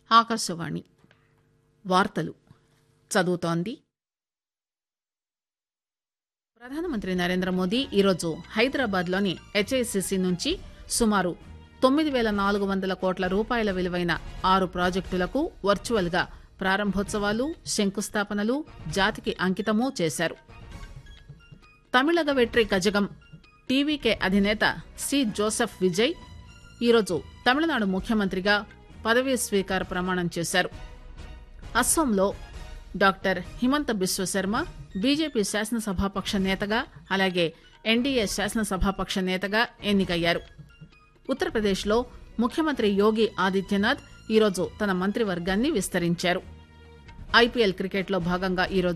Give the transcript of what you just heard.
ఆకాశవాణి వార్తలు చదువుతోంది ప్రధానమంత్రి నరేంద్ర మోదీ ఈరోజు హైదరాబాద్లోని హెచ్ఐసిసి నుంచి సుమారు తొమ్మిది పేల నాలుగు వందల కోట్ల రూపాయల విలువైన ఆరు ప్రాజెక్టులకు వర్చువల్ గా ప్రారంభోత్సవాలు శంకుస్థాపనలు జాతికి అంకితమూ చేశారు తమిళగ వెట్రి కజగం టీవీకే అధినేత సి జోసెఫ్ విజయ్ ఈరోజు తమిళనాడు ముఖ్యమంత్రిగా పదవీ స్వీకార ప్రమాణం చేశారు అస్సోంలో డాక్టర్ హిమంత బిశ్వశర్మ బీజేపీ శాసనసభాపక్ష నేతగా అలాగే ఎన్డీఏ శాసనసభాపక్ష నేతగా ఎన్నికయ్యారు ఉత్తరప్రదేశ్లో ముఖ్యమంత్రి యోగి ఆదిత్యనాథ్ ఈరోజు తన మంత్రివర్గాన్ని విస్తరించారు ఐపీఎల్ క్రికెట్లో భాగంగా ఈరోజు